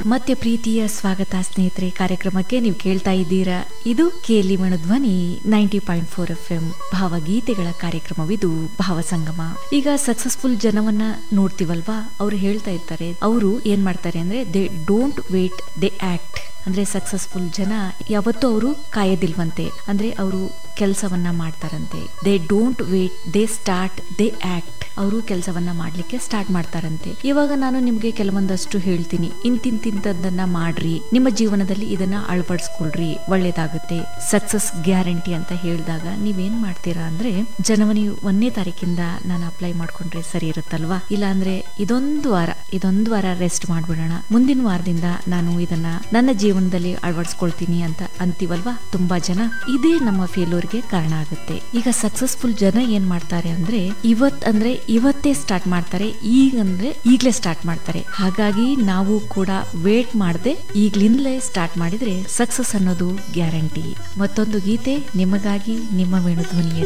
ಮತ್ತೆ ಪ್ರೀತಿಯ ಸ್ವಾಗತ ಸ್ನೇಹಿತರೆ ಕಾರ್ಯಕ್ರಮಕ್ಕೆ ನೀವು ಕೇಳ್ತಾ ಇದ್ದೀರಾ ಇದು ಕೇಲಿ ಧ್ವನಿ ninety point four F M ಭಾವಗೀತೆಗಳ ಕಾರ್ಯಕ್ರಮವಿದು ಭಾವಸಂಗಮ ಈಗ ಸಕ್ಸಸ್ಫುಲ್ ಜನವನ್ನ ನೋಡ್ತೀವಲ್ವಾ ಅವ್ರು ಹೇಳ್ತಾ ಇರ್ತಾರೆ ಅವರು ಏನ್ ಮಾಡ್ತಾರೆ ಅಂದ್ರೆ they don't wait they act ಅಂದ್ರೆ ಸಕ್ಸಸ್ಫುಲ್ ಜನ ಯಾವತ್ತೂ ಅವರು ಕಾಯದಿಲ್ವಂತೆ ಅಂದ್ರೆ ಅವರು ಕೆಲಸವನ್ನ ಮಾಡ್ತಾರಂತೆ they don't wait they start they act ಅವರು ಕೆಲಸವನ್ನ ಮಾಡ್ಲಿಕ್ಕೆ ಸ್ಟಾರ್ಟ್ ಮಾಡ್ತಾರಂತೆ ಇವಾಗ ನಾನು ನಿಮ್ಗೆ ಕೆಲವೊಂದಷ್ಟು ಹೇಳ್ತೀನಿ ಇಂತಿಂತಿಂತದ್ದನ್ನ ಮಾಡ್ರಿ ನಿಮ್ಮ ಜೀವನದಲ್ಲಿ ಇದನ್ನ ಅಳವಡಿಸ್ಕೊಳ್ರಿ ಒಳ್ಳೇದಾಗುತ್ತೆ ಸಕ್ಸಸ್ ಗ್ಯಾರಂಟಿ ಅಂತ ಹೇಳಿದಾಗ ನೀವೇನ್ ಮಾಡ್ತೀರಾ ಅಂದ್ರೆ ಜನವರಿ ಒಂದನೇ ತಾರೀಕಿಂದ ನಾನು ಅಪ್ಲೈ ಮಾಡ್ಕೊಂಡ್ರೆ ಸರಿ ಇರುತ್ತಲ್ವಾ ಇಲ್ಲ ಅಂದ್ರೆ ಇದೊಂದು ವಾರ ಇದೊಂದು ವಾರ ರೆಸ್ಟ್ ಮಾಡ್ಬಿಡೋಣ ಮುಂದಿನ ವಾರದಿಂದ ನಾನು ಇದನ್ನ ನನ್ನ ಜೀವನದಲ್ಲಿ ಅಳವಡಿಸ್ಕೊಳ್ತೀನಿ ಅಂತ ಅಂತೀವಲ್ವಾ ತುಂಬಾ ಜನ ಇದೇ ನಮ್ಮ ಫೇಲ್ಯೂರ್ಗೆ ಕಾರಣ ಆಗುತ್ತೆ ಈಗ ಸಕ್ಸಸ್ಫುಲ್ ಜನ ಏನ್ ಮಾಡ್ತಾರೆ ಅಂದ್ರೆ ಇವತ್ ಅಂದ್ರೆ ಇವತ್ತೇ ಸ್ಟಾರ್ಟ್ ಮಾಡ್ತಾರೆ ಈಗ ಅಂದ್ರೆ ಈಗ್ಲೇ ಸ್ಟಾರ್ಟ್ ಮಾಡ್ತಾರೆ ಹಾಗಾಗಿ ನಾವು ಕೂಡ ವೇಟ್ ಮಾಡದೆ ಈಗ್ಲಿಂದಲೇ ಸ್ಟಾರ್ಟ್ ಮಾಡಿದ್ರೆ ಸಕ್ಸಸ್ ಅನ್ನೋದು ಗ್ಯಾರಂಟಿ ಮತ್ತೊಂದು ಗೀತೆ ನಿಮಗಾಗಿ ನಿಮ್ಮ ವೇಣುಧ್ವನಿಯ